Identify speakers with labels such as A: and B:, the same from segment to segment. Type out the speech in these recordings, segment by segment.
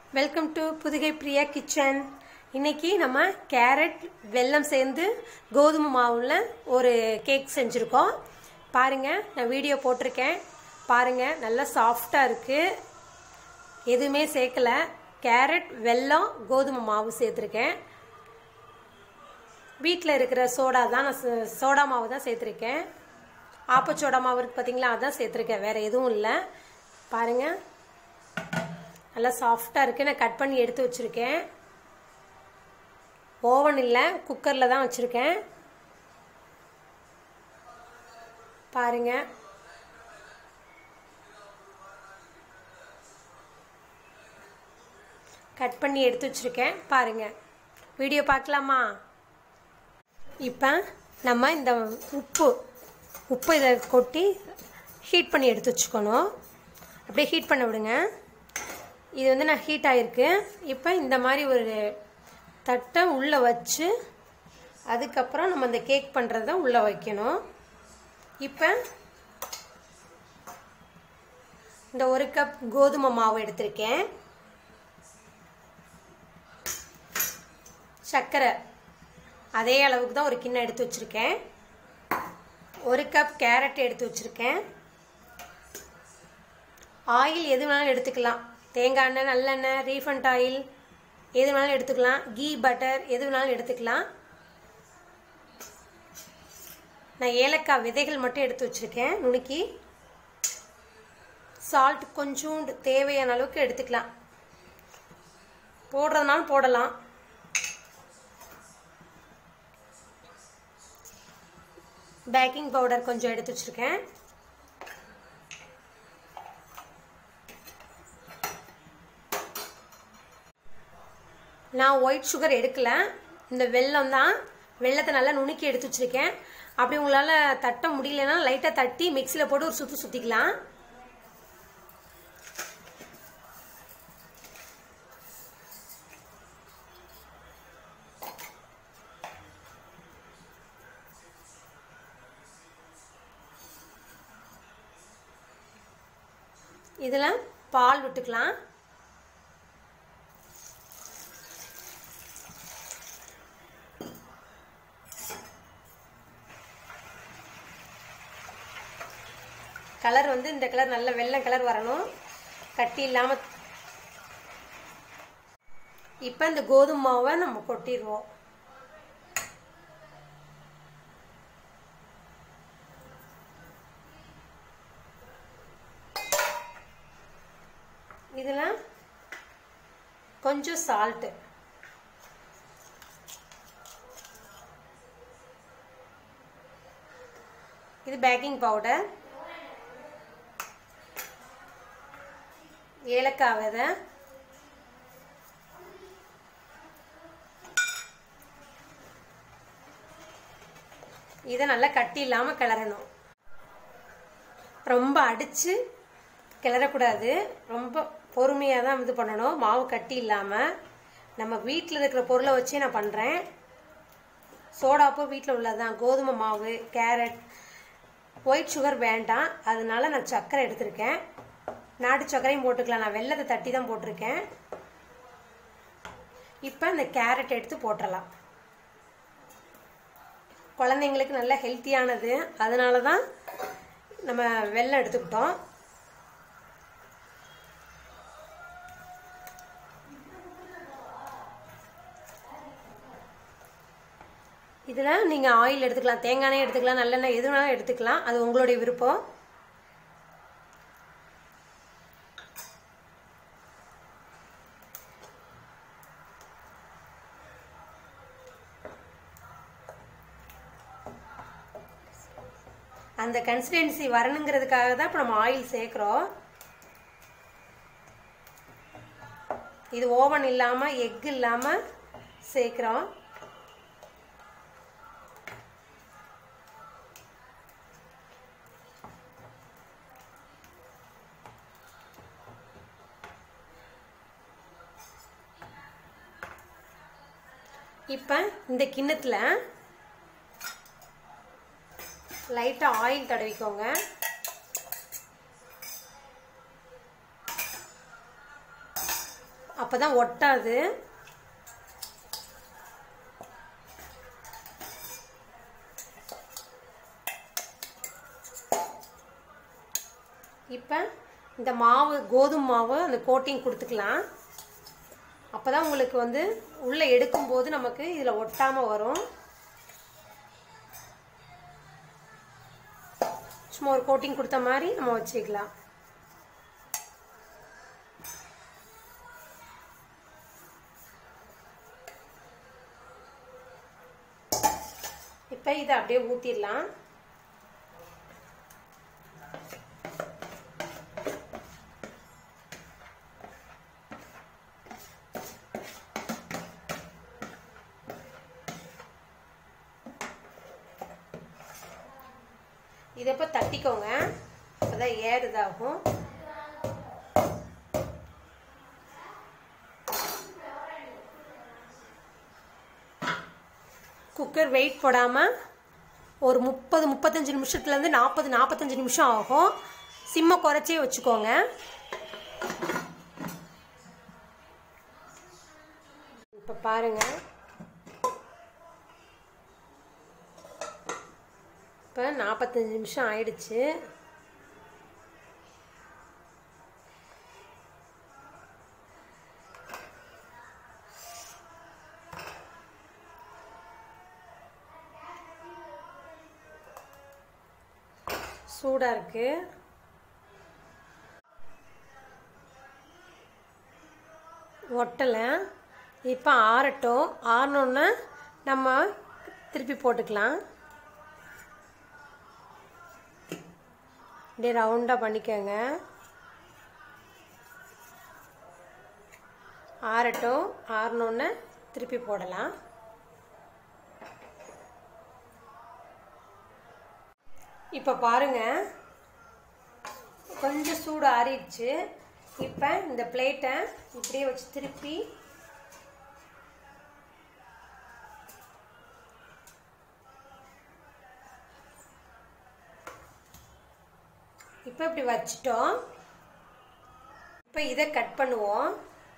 A: welcome to Pudhugai Priya kitchen இன்னைக்கு நம்ம carrot வெல்லம் சேர்ந்து கோதுமை மாவுல ஒரு கேக் செஞ்சுருக்கோம் பாருங்க நான் வீடியோ போட்டிருக்கேன் பாருங்க நல்லா சாஃப்டா இருக்கு எதுவுமே சேர்க்கல கேரட் வெல்லம் கோதுமை மாவு சேர்த்துருக்கேன் வீட்டில் இருக்கிற சோடா தான் நான் ச- சோடா மாவு தான் சேர்த்துருக்கேன் ஆப்பச்சோடா மாவு இருக்கு பார்த்தீங்களா அதான் சேர்த்துருக்கேன் வேற எதுவும் இல்லை பாருங்க நல்லா சாஃப்டாக இருக்கு நான் கட் பண்ணி எடுத்து வச்சிருக்கேன் ஓவன் இல்லை குக்கரில் தான் வச்சுருக்கேன் பாருங்க கட் பண்ணி எடுத்து வச்சிருக்கேன் பாருங்க வீடியோ பார்க்கலாமா இப்போ நம்ம இந்த உப்பு உப்பு இதை கொட்டி ஹீட் பண்ணி எடுத்து வச்சுக்கணும் அப்படியே ஹீட் பண்ண விடுங்க இது வந்து நான் ஹீட் ஆகிருக்கு இப்போ இந்த மாதிரி ஒரு தட்டை உள்ளே வச்சு அதுக்கப்புறம் நம்ம இந்த கேக் பண்ணுறத உள்ளே வைக்கணும் இப்போ இந்த ஒரு கப் கோதுமை மாவு எடுத்திருக்கேன் சர்க்கரை அதே அளவுக்கு தான் ஒரு கிண்ணம் எடுத்து வச்சுருக்கேன் ஒரு கப் கேரட் எடுத்து வச்சுருக்கேன் ஆயில் எது வேணாலும் எடுத்துக்கலாம் தேங்காய் எண்ணெய் நல்லெண்ணெய் ரீஃபண்ட் ஆயில் எது வேணாலும் எடுத்துக்கலாம் கீ பட்டர் எது வேணாலும் எடுத்துக்கலாம் நான் ஏலக்காய் விதைகள் மட்டும் எடுத்து வச்சுருக்கேன் நுணுக்கி சால்ட் கொஞ்சோண்டு தேவையான அளவுக்கு எடுத்துக்கலாம் போடுறதுனாலும் போடலாம் பேக்கிங் பவுடர் கொஞ்சம் எடுத்து வச்சுருக்கேன் நான் ஒயிட் சுகர் எடுக்கல இந்த வெல்லம் தான் வெள்ளத்தை நல்லா நுணுக்கி எடுத்து வச்சிருக்கேன் அப்படி உங்களால் தட்ட முடியலன்னா லைட்டாக தட்டி மிக்சியில் போட்டு ஒரு சுற்று சுற்றிக்கலாம் இதில் பால் விட்டுக்கலாம் கலர் வந்து இந்த கலர் நல்ல வெள்ளை கலர் வரணும் கட்டி இல்லாமல் இப்போ இந்த கோதுமை மாவை நம்ம கொட்டிடுவோம் இதில் கொஞ்சம் சால்ட்டு இது பேக்கிங் பவுடர் ஏலக்காய் விதை இதை நல்லா கட்டி இல்லாமல் கிளறணும் ரொம்ப அடித்து கிளறக்கூடாது ரொம்ப பொறுமையாக தான் இது பண்ணணும் மாவு கட்டி இல்லாமல் நம்ம வீட்டில் இருக்கிற பொருளை வச்சே நான் பண்ணுறேன் சோடாப்போ வீட்டில் உள்ளது தான் கோதுமை மாவு கேரட் ஒயிட் சுகர் வேண்டாம் அதனால நான் சர்க்கரை எடுத்திருக்கேன் நாட்டு சர்க்கரையும் போட்டுக்கலாம் நான் வெள்ளத்தை தட்டி தான் போட்டிருக்கேன் இப்போ இந்த கேரட் எடுத்து போட்டுடலாம் குழந்தைங்களுக்கு நல்ல ஹெல்த்தியானது அதனால தான் நம்ம வெள்ளம் எடுத்துக்கிட்டோம் இதில் நீங்கள் ஆயில் எடுத்துக்கலாம் தேங்காய் எண்ணெய் எடுத்துக்கலாம் நல்லெண்ணெய் எது வேணாலும் எடுத்துக்கலாம் அது உங்களுடைய விருப்பம் அந்த கன்சிஸ்டன்சி வரணுங்கிறதுக்காக தான் இப்போ நம்ம ஆயில் சேர்க்குறோம் இது ஓவன் இல்லாமல் எக் இல்லாமல் சேர்க்குறோம் இப்போ இந்த கிண்ணத்தில் லைட்டாக ஆயில் தடவிக்கோங்க அப்போ தான் ஒட்டாது இப்போ இந்த மாவு கோதுமை மாவு அந்த கோட்டிங் கொடுத்துக்கலாம் அப்போ தான் உங்களுக்கு வந்து உள்ளே எடுக்கும்போது நமக்கு இதில் ஒட்டாமல் வரும் சும்மா ஒரு கோட்டிங் கொடுத்த மாதிரி நம்ம வச்சுக்கலாம் இப்போ இதை அப்படியே ஊற்றிடலாம் இதை இப்போ தட்டிக்கோங்க அப்போதான் ஏர் இதாகும் குக்கர் வெயிட் போடாமல் ஒரு முப்பது முப்பத்தஞ்சு நிமிஷத்துலேருந்து நாற்பது நாற்பத்தஞ்சு நிமிஷம் ஆகும் சிம்மை குறைச்சே வச்சுக்கோங்க இப்போ பாருங்கள் இப்போ நாற்பத்தஞ்சு நிமிஷம் ஆயிடுச்சு சூடாக இருக்கு ஒட்டலை இப்போ ஆறட்டும் ஆறினோன்னே நம்ம திருப்பி போட்டுக்கலாம் இப்படியே ரவுண்டாக பண்ணிக்கோங்க ஆறட்டும் ஆறினோன்னே திருப்பி போடலாம் இப்போ பாருங்க கொஞ்சம் சூடு ஆறிடுச்சு இப்போ இந்த பிளேட்டை இப்படியே வச்சு திருப்பி இப்போ இப்படி வச்சிட்டோம் இப்போ இதை கட் பண்ணுவோம்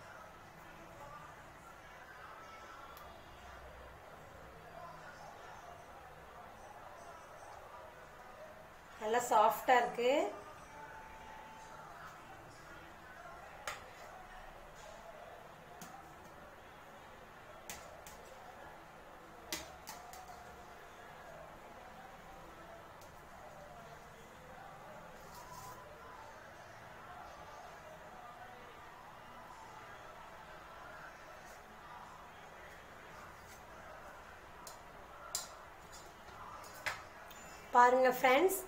A: நல்லா சாஃப்டா இருக்கு பாருங்க ஃப்ரெண்ட்ஸ்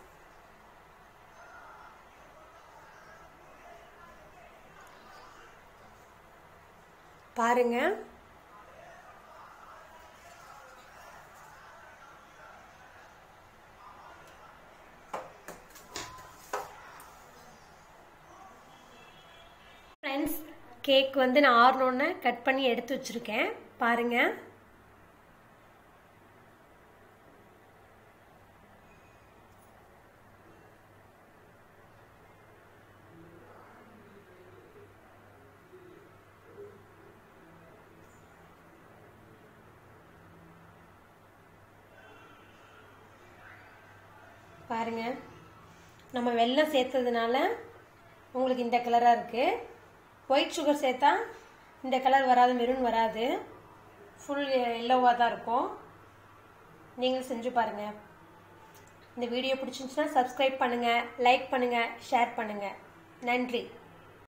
A: பாருங்க ஃப்ரெண்ட்ஸ் கேக் வந்து நான் ஆறணுன்னு கட் பண்ணி எடுத்து வச்சிருக்கேன் பாருங்க பாருங்க நம்ம வெல்லம் சேர்த்ததுனால உங்களுக்கு இந்த கலராக இருக்குது ஒயிட் சுகர் சேர்த்தா இந்த கலர் வராது மெரூன் வராது ஃபுல் எல்லோவாக தான் இருக்கும் நீங்களும் செஞ்சு பாருங்கள் இந்த வீடியோ பிடிச்சிருந்துச்சுன்னா சப்ஸ்கிரைப் பண்ணுங்கள் லைக் பண்ணுங்கள் ஷேர் பண்ணுங்கள் நன்றி